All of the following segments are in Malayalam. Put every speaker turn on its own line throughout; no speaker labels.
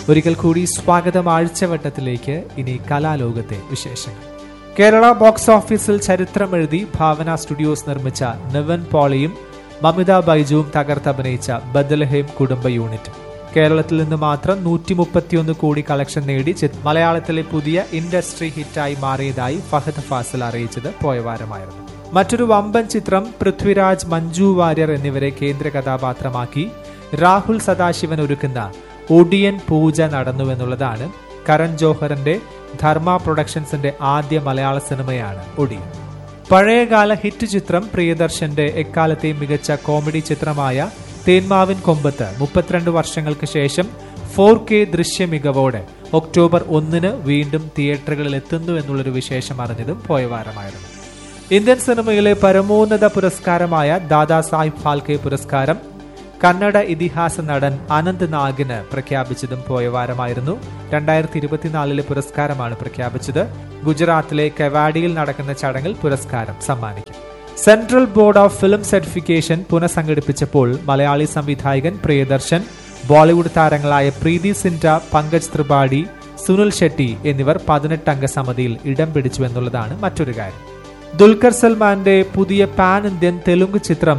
ഒരിക്കൽ കൂടി സ്വാഗതം ആഴ്ചവട്ടത്തിലേക്ക് ഇനി കലാലോകത്തെ വിശേഷങ്ങൾ കേരള ബോക്സ് ഓഫീസിൽ ചരിത്രമെഴുതി ഭാവന സ്റ്റുഡിയോസ് നിർമ്മിച്ച നിവൻ പോളിയും മമിത ബൈജുവും തകർത്തഭിനയിച്ച ബദലഹേം കുടുംബ യൂണിറ്റ് കേരളത്തിൽ നിന്ന് മാത്രം നൂറ്റി മുപ്പത്തിയൊന്ന് കോടി കളക്ഷൻ നേടി ചി- മലയാളത്തിലെ പുതിയ ഇൻഡസ്ട്രി ഹിറ്റായി മാറിയതായി ഫഹദ് ഫാസിൽ അറിയിച്ചത് പോയ വാരമായിരുന്നു മറ്റൊരു വമ്പൻ ചിത്രം പൃഥ്വിരാജ് മഞ്ജു വാര്യർ എന്നിവരെ കേന്ദ്ര കഥാപാത്രമാക്കി രാഹുൽ സദാശിവൻ ഒരുക്കുന്ന ഒടിയൻ പൂജ നടന്നുവെന്നുള്ളതാണ് കരൺ ജോഹറിന്റെ ധർമ്മ പ്രൊഡക്ഷൻസിന്റെ ആദ്യ മലയാള സിനിമയാണ് ഒടിയൻ പഴയകാല ഹിറ്റ് ചിത്രം പ്രിയദർശന്റെ എക്കാലത്തെയും മികച്ച കോമഡി ചിത്രമായ തേന്മാവിൻ കൊമ്പത്ത് മുപ്പത്തിരണ്ട് വർഷങ്ങൾക്ക് ശേഷം ഫോർ കെ ദൃശ്യ മികവോടെ ഒക്ടോബർ ഒന്നിന് വീണ്ടും തിയേറ്ററുകളിൽ എത്തുന്നു എന്നുള്ളൊരു വിശേഷം അറിഞ്ഞതും പോയ വാരമായിരുന്നു ഇന്ത്യൻ സിനിമയിലെ പരമോന്നത പുരസ്കാരമായ ദാദാ സാഹിബ് ഫാൽക്കെ പുരസ്കാരം കന്നഡ ഇതിഹാസ നടൻ അനന്ത് നാഗിന് പ്രഖ്യാപിച്ചതും പോയ വാരമായിരുന്നു രണ്ടായിരത്തി ഇരുപത്തിനാലിലെ പുരസ്കാരമാണ് പ്രഖ്യാപിച്ചത് ഗുജറാത്തിലെ കെവാഡിയിൽ നടക്കുന്ന ചടങ്ങിൽ പുരസ്കാരം സമ്മാനിക്കും central board of film certification പുനഃസംഘടിപ്പിച്ചപ്പോൾ മലയാളി സംവിധായകൻ പ്രിയദർശൻ ബോളിവുഡ് താരങ്ങളായ പ്രീതി സിൻഡ പങ്കജ് ത്രിപാഠി സുനിൽ ഷെട്ടി എന്നിവർ പതിനെട്ടംഗ സമിതിയിൽ ഇടം പിടിച്ചു എന്നുള്ളതാണ് മറ്റൊരു കാര്യം ദുൽഖർ സൽമാന്റെ പുതിയ പാൻ ഇന്ത്യൻ തെലുങ്ക് ചിത്രം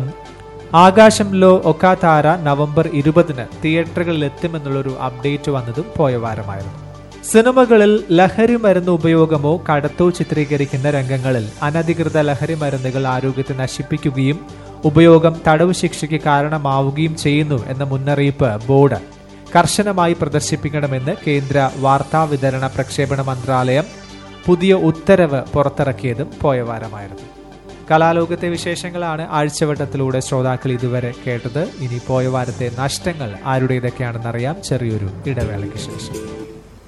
ആകാശംലോ ഒക്കാതാര നവംബർ ഇരുപതിന് തിയേറ്ററുകളിൽ എത്തുമെന്നുള്ളൊരു അപ്ഡേറ്റ് വന്നതും പോയ വാരമായിരുന്നു സിനിമകളിൽ ലഹരി മരുന്ന് ഉപയോഗമോ കടത്തോ ചിത്രീകരിക്കുന്ന രംഗങ്ങളിൽ അനധികൃത ലഹരി മരുന്നുകൾ ആരോഗ്യത്തെ നശിപ്പിക്കുകയും ഉപയോഗം തടവ് ശിക്ഷയ്ക്ക് കാരണമാവുകയും ചെയ്യുന്നു എന്ന മുന്നറിയിപ്പ് ബോർഡ് കർശനമായി പ്രദർശിപ്പിക്കണമെന്ന് കേന്ദ്ര വാർത്താ വിതരണ പ്രക്ഷേപണ മന്ത്രാലയം പുതിയ ഉത്തരവ് പുറത്തിറക്കിയതും പോയ വാരമായിരുന്നു കലാലോകത്തെ വിശേഷങ്ങളാണ് ആഴ്ചവട്ടത്തിലൂടെ ശ്രോതാക്കൾ ഇതുവരെ കേട്ടത് ഇനി പോയ വാരത്തെ നഷ്ടങ്ങൾ ആരുടേതൊക്കെയാണെന്നറിയാം ചെറിയൊരു ഇടവേളയ്ക്ക് ശേഷം